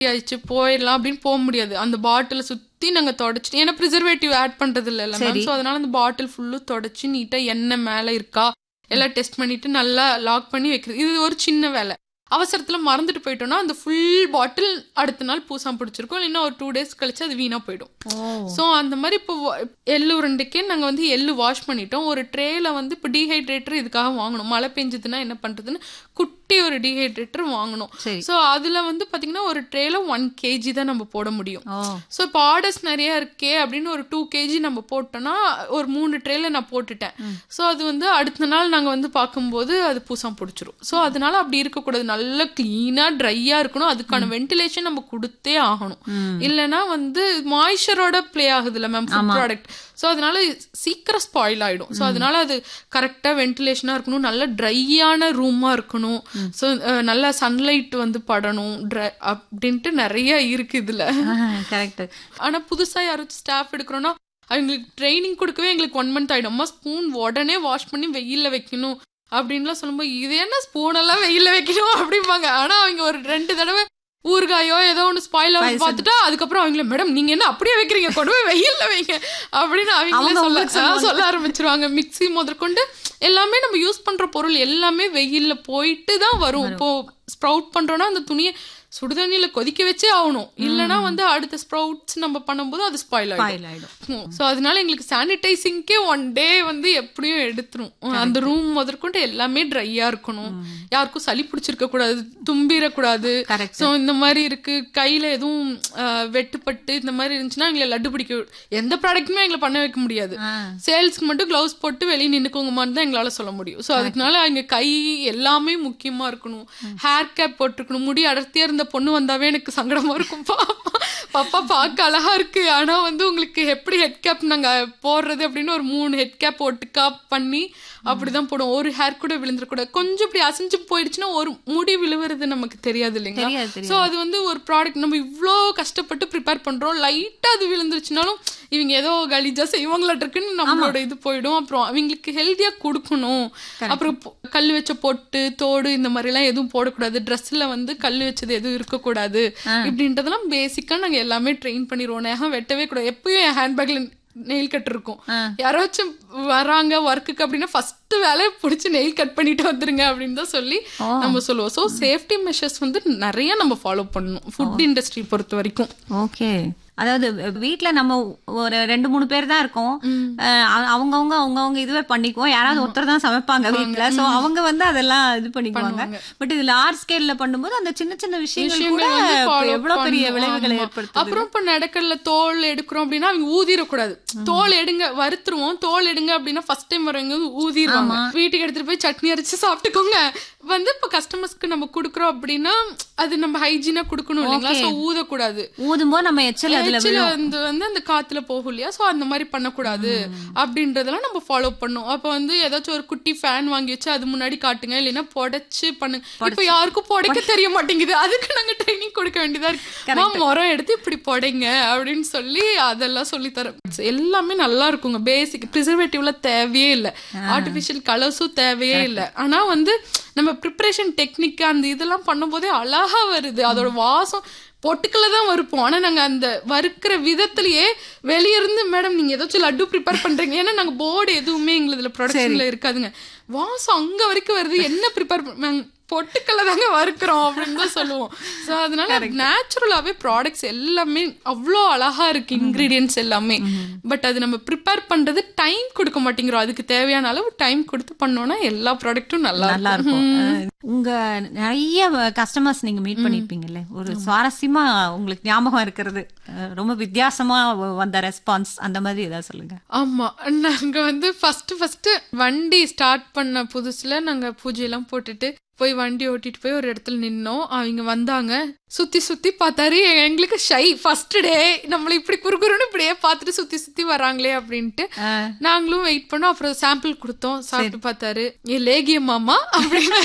ஆயிடுச்சு போயிடலாம் அப்படின்னு போக முடியாது அந்த பாட்டிலை சுத்தி நாங்க தொடச்சிட்டு ஏன்னா ப்ரிசர்வேட்டிவ் ஆட் பண்றது இல்ல மேம் ஸோ அதனால அந்த பாட்டில் ஃபுல்லும் தொடச்சு நீட்டா எண்ணெய் மேல இருக்கா எல்லாம் டெஸ்ட் பண்ணிட்டு நல்லா லாக் பண்ணி வைக்கிறது இது ஒரு சின்ன வேலை அவசரத்துல மறந்துட்டு போயிட்டோம்னா அந்த ஃபுல் பாட்டில் அடுத்த நாள் பூசாம பிடிச்சிருக்கும் இல்லைன்னா ஒரு டூ டேஸ் கழிச்சு அது வீணா போயிடும் ஸோ அந்த மாதிரி இப்போ வா- எள்ளு உருண்டைக்கே நாங்கள் வந்து எள்ளு வாஷ் பண்ணிட்டோம் ஒரு ட்ரேல வந்து இப்போ டீஹைட்ரேட்டர் இதுக்காக வாங்கணும் மழை பெஞ்சதுன்னா என்ன பண்ணுறதுன்னு குட்டி ஒரு டீஹைட்ரேட்டர் வாங்கணும் சரி ஸோ அதில் வந்து பார்த்தீங்கன்னா ஒரு ட்ரேல ஒன் கேஜி தான் நம்ம போட முடியும் ஓ ஸோ இப்போ ஆர்டர்ஸ் நிறைய இருக்கே அப்படின்னு ஒரு டூ கேஜி நம்ம போட்டோம்னா ஒரு மூணு ட்ரேல நான் போட்டுட்டேன் ஸோ அது வந்து அடுத்த நாள் நாங்கள் வந்து பார்க்கும்போது அது பூசம் பிடிச்சிரும் ஸோ அதனால அப்படி இருக்கக்கூடாது நல்லா க்ளீனாக ட்ரையாக இருக்கணும் அதுக்கான வென்டிலேஷன் நம்ம கொடுத்தே ஆகணும் இல்லைன்னா வந்து மாய்ச்சரோட ப்ளே ஆகுதுல்ல மேம் ஃபுட் ப்ராடக்ட் ஸோ அதனால சீக்கிரம் ஸ்பாயில் ஆயிடும் ஸோ அதனால அது கரெக்டாக வென்டிலேஷனாக இருக்கணும் நல்ல ட்ரையான ரூமாக இருக்கணும் ஸோ நல்லா சன்லைட் வந்து படணும் ட்ரை அப்படின்ட்டு நிறைய இருக்கு இதுல கரெக்ட் ஆனா புதுசா யாராச்சும் ஸ்டாஃப் எடுக்கிறோம்னா அவங்களுக்கு ட்ரைனிங் கொடுக்கவே எங்களுக்கு ஒன் மந்த் ஆயிடும் அம்மா ஸ்பூன் உடனே வாஷ் பண்ணி வெயில்ல வைக்கணும் அப்படின்லாம் சொல்லும்போது இது என்ன ஸ்பூன் எல்லாம் வெயில்ல வைக்கணும் அப்படிம்பாங்க ஆனா அவங்க ஒரு ரெண்டு தடவை ஊறுகாயோ ஏதோ ஒன்று ஸ்பாயில் ஆகி பார்த்துட்டா அதுக்கப்புறம் அவங்கள மேடம் நீங்க என்ன அப்படியே வைக்கிறீங்க கொண்டு போய் வெயில்ல வைங்க அப்படின்னு அவங்களே அவங்க சொல்ல உங்களுக்கு ஆ, சொல்ல ஆரம்பிச்சிருவாங்க மிக்ஸி முதற்கொண்டு எல்லாமே நம்ம யூஸ் பண்ற பொருள் எல்லாமே வெயில்ல போயிட்டு தான் வரும் இப்போ ஸ்ப்ரவுட் பண்றோம்னா அந்த துணியை சுடுதண்ணியில கொதிக்க வச்சே ஆகணும் இல்லனா வந்து அடுத்த ஸ்ப்ரவுட்ஸ் நம்ம பண்ணும்போது அது ஸ்பாயில் ஆயிடும் பாயில் ஆயிடும் ஸோ அதனால எங்களுக்கு சானிடைசிங்க்கே ஒன் டே வந்து எப்படியும் எடுத்துரும் அந்த ரூம் முதற்கொண்டு எல்லாமே ட்ரையா இருக்கணும் யாருக்கும் சளி பிடிச்சிருக்க கூடாது தும்பிடக்கூடாது Correct. ஸோ இந்த மாதிரி இருக்கு கையில எதுவும் அஹ், வெட்டுப்பட்டு இந்த மாதிரி இருந்துச்சுன்னா எங்களை லட்டு பிடிக்க வி- எந்த ப்ராடக்ட்டுமே எங்களை பண்ண வைக்க முடியாது ஆ. சேல்ஸ்க்கு மட்டும் க்ளவுஸ் போட்டு வெளியே நின்னுக்கோங்கமான்னு தான் எங்களால சொல்ல முடியும் ஸோ அதுக்குனால அங்க கை எல்லாமே முக்கியமா இருக்கணும் ஹேர் கேப் போட்டிருக்கணும் முடி அடர்த்தியா இருந்த பொண்ணு வந்தாவே எனக்கு சங்கடமா இருக்கும் பாப்பா பாப்பா பார்க்க அழகா இருக்கு ஆனா வந்து உங்களுக்கு எப்படி ஹெட் கேப் நாங்க போடுறது அப்படின்னு ஒரு மூணு ஹெட் கேப் ஒட்டுக்கா பண்ணி அப்படிதான் போடுவோம் ஒரு ஹேர் கூட விழுந்துடக்கூடாது கொஞ்சம் இப்படி அசைஞ்சு போயிடுச்சுன்னா ஒரு முடி விழுவுறது நமக்கு தெரியாது இல்லைங்களா தெரியாது தெரியாது ஸோ அது வந்து ஒரு ப்ராடக்ட் நம்ம இவ்வளோ கஷ்டப்பட்டு ப்ரிப்பேர் பண்றோம் லைட்டா அது விழுந்துருச்சுனாலும் இவங்க ஏதோ கலீஜா செய்வாங்களாட்டு இருக்குன்னு நம்மளோட இது போயிடும் அப்புறம் அவங்களுக்கு ஹெல்த்தியா கொடுக்கணும் அப்புறம் பொ- கல் வச்ச பொட்டு தோடு இந்த மாதிரி எல்லாம் எதுவும் போடக்கூடாது ட்ரெஸ்ல வந்து கல் வச்சது எதுவும் இருக்கக்கூடாது இப்படின்றதெல்லாம் பேசிக்கா நாங்க எல்லாமே ட்ரெயின் பண்ணிடுவோம் நகம் வெட்டவே கூடாது எப்பயும் என் ஹேண்ட்பேக்ல நெயில் கட் இருக்கும் யாராச்சும் வராங்க ஒர்க்குக்கு அப்படின்னா ஃபர்ஸ்ட் வேலையை பிடிச்சி நெயில் கட் பண்ணிட்டு வந்துருங்க அப்படின்னு தான் சொல்லி நம்ம சொல்லுவோம் ஸோ சேஃப்டி மெஷர்ஸ் வந்து நிறைய நம்ம ஃபாலோ பண்ணணும் ஃபுட் இண்டஸ்ட்ரி பொறுத்த வரைக்கும் ஓகே அதாவது வீட்ல நம்ம ஒரு ரெண்டு மூணு பேர் தான் இருக்கோம் அஹ் அவ- அவங்கவங்க அவங்கவங்க இதுவே பண்ணிக்குவோம் யாராவது ஒருத்தர் தான் சமைப்பாங்க வீட்ல சோ அவங்க வந்து அதெல்லாம் இது பண்ணிக்குவாங்க பட் இது லார்ஜ் ஸ்கேல்ல பண்ணும்போது அந்த சின்ன சின்ன விஷயங்கள் கூட விஷயங்கள் வந்து இப்ப follow எவ்வளவு பெரிய பண்ணணும். விளைவுகளை ஆமா. ஏற்படுத்துது அப்புறம் இப்ப நடக்கல்ல தோல் எடுக்கிறோம் அப்படின்னா அவங்க ஊதிடக்கூடாது தோல் எடுங்க வறுத்துருவோம் தோல் எடுங்க அப்படின்னா ஃபர்ஸ்ட் டைம் வரவங்க வந்து ஊதிடுவாங்க வீட்டுக்கு எடுத்துட்டு போய் சட்னி அரைச்சு சாப்பிட்டுக்கோங்க வந்து இப்ப கஸ்டமர்ஸ்க்கு நம்ம குடுக்குறோம் அப்படின்னா அது நம்ம ஹைஜீனா கொடுக்கணும் இல்லைங்களா சோ ஊதக்கூடாது ஊதும்போது நம்ம எச்சல் அதுல எச்சில் வந்து வந்து அந்த காத்துல போகும் இல்லையா சோ அந்த மாதிரி பண்ணக்கூடாது அப்படின்றதெல்லாம் நம்ம ஃபாலோ பண்ணோம் அப்ப வந்து ஏதாச்சும் ஒரு குட்டி ஃபேன் வாங்கி வச்சு அது முன்னாடி காட்டுங்க இல்லைன்னா புடைச்சு பண்ணுங்க இப்ப யாருக்கும் புடைக்க தெரிய மாட்டேங்குது அதுக்கு நாங்க ட்ரைனிங் கொடுக்க வேண்டியதா இருக்கு அம்மா, முறம் எடுத்து இப்படி புடைங்க அப்படின்னு சொல்லி அதெல்லாம் சொல்லி தரோம் எல்லாமே நல்லா இருக்குங்க பேசிக் ப்ரிசர்வேட்டிவ்ல தேவையே இல்லை ஆர்டிஃபிஷியல் கலர்ஸும் தேவையே இல்லை ஆனா வந்து நம்ம ப்ரிப்பரேஷன் டெக்னிக் அந்த இதெல்லாம் பண்ணும்போதே அழகா வருது அதோட வாசம் பொட்டுக்கல்ல தான் வறுப்போம் ஆனா நாங்க அந்த வறுக்கிற விதத்திலேயே வெளிய இருந்து மேடம் நீங்க ஏதாச்சும் லட்டு ப்ரிப்பேர் பண்றீங்க ஏன்னா நாங்க போர்டு எதுவுமே எங்களுதுல ப்ரொடக்ஷன்ல இருக்காதுங்க வாசம் அங்க வரைக்கும் வருது என்ன ப்ரிப்பேர் பொட்டுக்கல்ல தாங்க வறுக்கிறோம் அப்படின்னு தான் சொல்லுவோம் ஸோ அதனால நேச்சுரலாவே ப்ராடக்ட்ஸ் எல்லாமே அவ்வளோ அழகா இருக்கு இன்கிரீடியன்ஸ் எல்லாமே பட் அது நம்ம ப்ரிப்பேர் பண்றது டைம் கொடுக்க மாட்டேங்கிறோம் அதுக்கு தேவையான அளவு டைம் கொடுத்து பண்ணோம்னா எல்லா ப்ராடக்ட்டும் நல்லா நல்லா இருக்கும் அஹ் உங்க நிறைய கஸ்டமர்ஸ் நீங்க மீட் பண்ணிருப்பீங்கல்ல ஒரு சுவாரஸ்யமா உங்களுக்கு ஞாபகம் இருக்கிறது அஹ் ரொம்ப வித்தியாசமா வ- வந்த ரெஸ்பான்ஸ் அந்த மாதிரி ஏதாவது சொல்லுங்க ஆமா நாங்க வந்து ஃபர்ஸ்ட் ஃபர்ஸ்ட் வண்டி ஸ்டார்ட் பண்ண புதுசுல நாங்க பூஜையெல்லாம் போட்டுட்டு போய் வண்டி ஓட்டிட்டு போய் ஒரு இடத்துல நின்னோம் அவங்க வந்தாங்க சுத்தி சுத்தி பார்த்தாரு எங்களுக்கு ஷை ஃபர்ஸ்ட் டே நம்மள இப்படி குறுகுறுன்னு இப்படியே பார்த்துட்டு சுத்தி சுத்தி வராங்களே அப்படின்ட்டு நாங்களும் வெயிட் பண்ணோம் அப்புறம் சாம்பிள் கொடுத்தோம் சாப்பிட்டு பார்த்தாரு ஏ லேகிய மாமா அப்படின்னு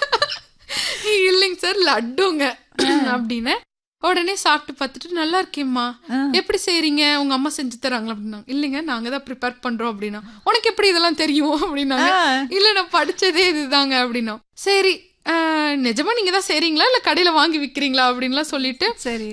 இல்லைங்க சார் லட்டுங்க அப்படின்னு உடனே சாப்பிட்டு பார்த்துட்டு நல்லா இருக்கேம்மா எப்படி செய்றீங்க உங்க அம்மா செஞ்சு தராங்களா அப்படின்னா இல்லைங்க நாங்க தான் ப்ரிப்பேர் பண்றோம் அப்படின்னா உனக்கு எப்படி இதெல்லாம் தெரியும் அப்படின்னாங்க இல்ல நான் படிச்சதே இதுதாங்க அப்படின்னா சரி "அஹ், நிஜமா நீங்க தான் செய்றீங்களா இல்ல கடையில வாங்கி விக்கிறீங்களா அப்படின்லாம் சொல்லிட்டு சரி